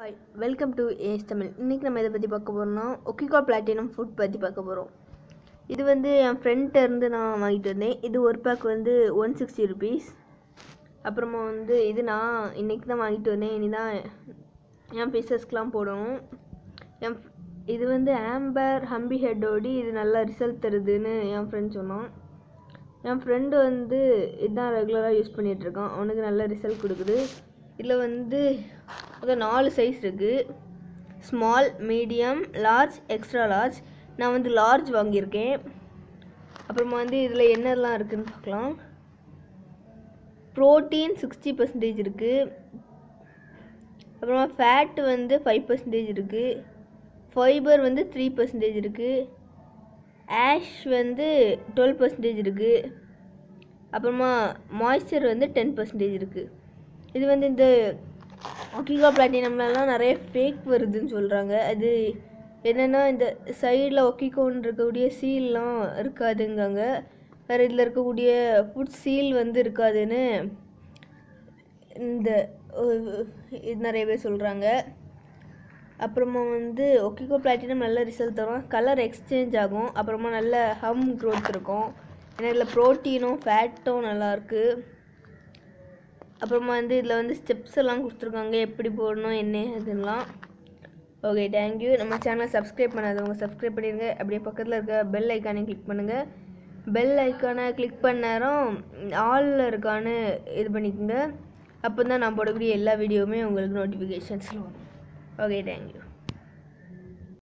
hi welcome to ace Tamil இன்றைக்கி நம்ம இதை பற்றி பார்க்க போகிறோம்னா ஒக்கிகா பிளாட்டினம் ஃபுட் பற்றி பார்க்க போகிறோம் இது வந்து என் ஃப்ரெண்ட்ட இருந்து நான் வாங்கிட்டு வந்தேன் இது ஒரு பேக் வந்து ஒன் சிக்ஸ்டி ருபீஸ் அப்புறமா வந்து இது நான் இன்றைக்கி தான் வாங்கிட்டு வந்தேன் இனி தான் என் பீசஸ்க்கெலாம் போடணும் என் ஃப்- இது வந்து ஆம்பர் ஹம்பி ஹெட்டோடி இது நல்லா ரிசல்ட் தருதுன்னு என் ஃப்ரெண்ட் சொன்னான் என் ஃப்ரெண்டு வந்து இதுதான் ரெகுலராக யூஸ் பண்ணிகிட்டு இருக்கான் அவனுக்கு நல்ல ரிசல்ட் கொடுக்குது இதில் வந்து மொத்தம் நாலு சைஸ் இருக்குது small medium large extra large நான் வந்து லார்ஜ் வாங்கியிருக்கேன் அப்புறமா வந்து இதில் என்னெல்லாம் இருக்குதுன்னு பார்க்கலாம் ப்ரோட்டீன் சிக்ஸ்டி பர்சன்டேஜ் இருக்குது அப்புறமா ஃபேட் வந்து ஃபைவ் பர்சன்டேஜ் இருக்குது ஃபைபர் வந்து த்ரீ பர்சன்டேஜ் இருக்குது ஆஷ் வந்து டுவெல் பர்சன்டேஜ் இருக்குது அப்புறமா மாய்ஸ்சர் வந்து டென் பர்சன்டேஜ் இருக்குது இது வந்து இந்த ஒக்கிகா பிளாட்டினம்லலாம் நிறைய ஃபேக் வருதுன்னு சொல்கிறாங்க அது என்னென்னா இந்த சைடில் ஒக்கிகோன்னு இருக்கக்கூடிய சீல்லாம் இருக்காதுங்காங்க வேறு இதில் இருக்கக்கூடிய ஃபுட் சீல் வந்து இருக்காதுன்னு இந்த அஹ், இது நிறைய பேர் சொல்கிறாங்க அப்புறமா வந்து ஒக்கிகோ பிளாட்டினம் நல்ல ரிசல்ட் தரும் கலர் எக்ஸ்சேஞ்ச் ஆகும் அப்புறமா நல்ல ஹம் க்ரோத் இருக்கும் ஏன்னா இதில் ப்ரோட்டீனும் ஃபேட்டும் நல்லாயிருக்கு அப்புறமா வந்து இதில் வந்து ஸ்டெப்ஸ் எல்லாம் கொடுத்துருக்காங்க எப்படி போடணும் என்ன இதுலாம் ஓகே தேங்க்யூ நம்ம சேனலை சப்ஸ்கிரைப் பண்ணாதவங்க சப்ஸ்கிரைப் பண்ணிடுங்க அப்படியே பக்கத்தில் இருக்க பெல் ஐக்கானை கிளிக் பண்ணுங்கள் பெல் ஐக்கானை கிளிக் பண்ண நேரம் ஆலில் இருக்கான்னு இது பண்ணிக்கோங்க அப்போ தான் நான் போடக்கூடிய எல்லா வீடியோவுமே உங்களுக்கு நோட்டிஃபிகேஷன்ஸில் வரும் ஓகே தேங்க்யூ